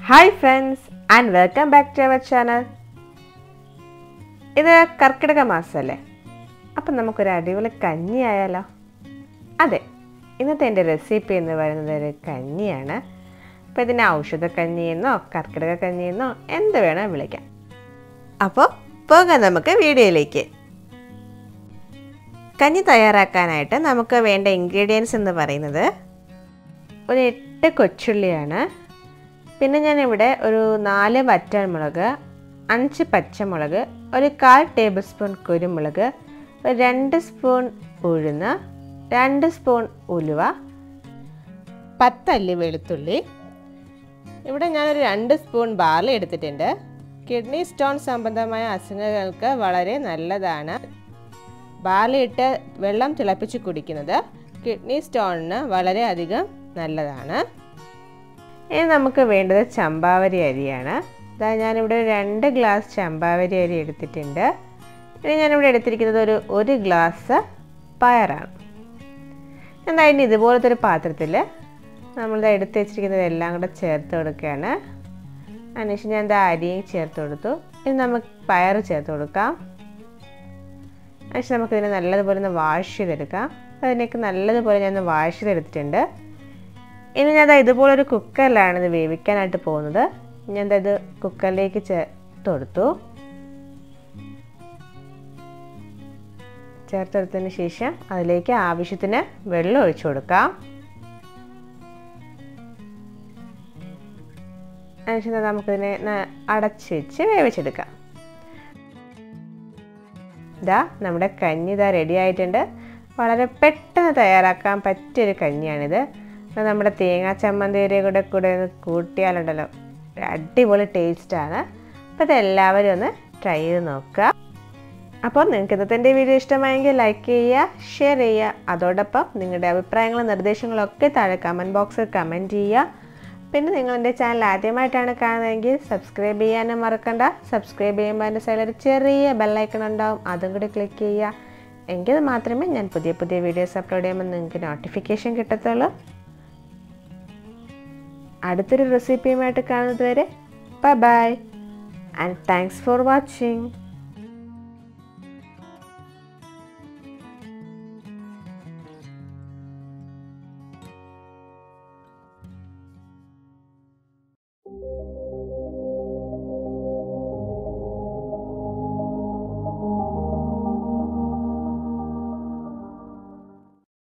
hi friends and welcome back to our channel ഇത് കർക്കിടക മാസമല്ലേ അപ്പം നമുക്കൊരു അടിപൊളി കഞ്ഞി ആയാലോ അതെ ഇന്നത്തെ എൻ്റെ റെസിപ്പി എന്ന് പറയുന്നത് ഒരു കഞ്ഞിയാണ് അപ്പോൾ ഇതിനെ ഔഷധ കഞ്ഞിയെന്നോ കർക്കിടക കഞ്ഞിയെന്നോ എന്ത് വേണോ വിളിക്കാം അപ്പോൾ പോകാം നമുക്ക് വീഡിയോയിലേക്ക് കഞ്ഞി തയ്യാറാക്കാനായിട്ട് നമുക്ക് വേണ്ട ഇൻഗ്രീഡിയൻസ് എന്ന് പറയുന്നത് ഒരു എട്ട് കൊച്ചുള്ളിയാണ് പിന്നെ ഞാനിവിടെ ഒരു നാല് വറ്റൽമുളക് അഞ്ച് പച്ചമുളക് ഒരു കാൽ ടേബിൾ സ്പൂൺ കുരുമുളക് ഒരു രണ്ട് സ്പൂൺ ഉഴുന്ന് രണ്ട് സ്പൂൺ ഉലുവ പത്തല്ലി വെളുത്തുള്ളി ഇവിടെ ഞാനൊരു രണ്ട് സ്പൂൺ ബാർലി എടുത്തിട്ടുണ്ട് കിഡ്നി സ്റ്റോൺ സംബന്ധമായ അസുഖങ്ങൾക്ക് വളരെ നല്ലതാണ് ബാർലി ഇട്ട് വെള്ളം തിളപ്പിച്ച് കുടിക്കുന്നത് കിഡ്നി സ്റ്റോണിന് വളരെയധികം നല്ലതാണ് ഇനി നമുക്ക് വേണ്ടത് ചമ്പാവരി അരിയാണ് ഇതാ ഞാനിവിടെ രണ്ട് ഗ്ലാസ് ചമ്പാവരി അരി എടുത്തിട്ടുണ്ട് ഇനി ഞാനിവിടെ എടുത്തിരിക്കുന്നത് ഒരു ഒരു ഗ്ലാസ് പയറാണ് എന്താ ഇനി ഇതുപോലത്തെ ഒരു പാത്രത്തിൽ നമ്മളിത് എടുത്ത് വെച്ചിരിക്കുന്നത് എല്ലാം കൂടെ ചേർത്ത് കൊടുക്കുകയാണ് അതിനുശേഷം ഞാൻ എന്താ അരിയും ചേർത്ത് കൊടുത്തു ഇനി നമുക്ക് പയർ ചേർത്ത് കൊടുക്കാം അതിനുശേഷം നമുക്കിതിനെ നല്ലതുപോലെ ഒന്ന് വാഷ് ചെയ്തെടുക്കാം അതിനേക്ക് നല്ലതുപോലെ ഞാൻ ഒന്ന് വാഷ് ചെയ്തെടുത്തിട്ടുണ്ട് ഇനി ഞാൻ ഇതുപോലൊരു കുക്കറിലാണ് ഇത് വേവിക്കാനായിട്ട് പോകുന്നത് ഞാൻ ഇത് കുക്കറിലേക്ക് ചേർത്ത് കൊടുത്തു ചേർത്തെടുത്തതിന് ശേഷം അതിലേക്ക് ആവശ്യത്തിന് വെള്ളം ഒഴിച്ചു കൊടുക്കാം അതിനുശേഷം നമുക്കിതിനെ അടച്ച് വെച്ച് വേവിച്ചെടുക്കാം ഇതാ നമ്മുടെ കഞ്ഞി ഇതാ റെഡി ആയിട്ടുണ്ട് വളരെ പെട്ടെന്ന് തയ്യാറാക്കാൻ പറ്റിയൊരു കഞ്ഞിയാണിത് നമ്മുടെ തേങ്ങാ ചമ്മന്തിയുടെ കൂടെ കൂടെ ഒന്ന് കൂട്ടിയാലുണ്ടല്ലോ അടിപൊളി ടേസ്റ്റാണ് അപ്പോൾ ഇതെല്ലാവരും ഒന്ന് ട്രൈ ചെയ്ത് നോക്കുക അപ്പോൾ നിങ്ങൾക്ക് ഇന്നത്തെ എൻ്റെ വീഡിയോ ഇഷ്ടമായെങ്കിൽ ലൈക്ക് ചെയ്യുക ഷെയർ ചെയ്യുക അതോടൊപ്പം നിങ്ങളുടെ അഭിപ്രായങ്ങളും നിർദ്ദേശങ്ങളും ഒക്കെ താഴെ കമൻറ്റ് ബോക്സിൽ കമൻറ്റ് ചെയ്യുക പിന്നെ നിങ്ങൾ എൻ്റെ ചാനൽ ആദ്യമായിട്ടാണ് കാണുന്നതെങ്കിൽ സബ്സ്ക്രൈബ് ചെയ്യാനും മറക്കണ്ട സബ്സ്ക്രൈബ് ചെയ്യുമ്പോൾ എൻ്റെ സൈഡിൽ ഒരു ചെറിയ ബെല്ലൈക്കൺ ഉണ്ടാവും അതും കൂടി ക്ലിക്ക് ചെയ്യുക എങ്കിൽ മാത്രമേ ഞാൻ പുതിയ പുതിയ വീഡിയോസ് അപ്ലോഡ് ചെയ്യുമ്പോൾ നിങ്ങൾക്ക് നോട്ടിഫിക്കേഷൻ കിട്ടത്തുള്ളൂ അടുത്തൊരു റെസിപ്പിയുമായിട്ട് കാണുന്നത് വരെ bye bye and thanks for watching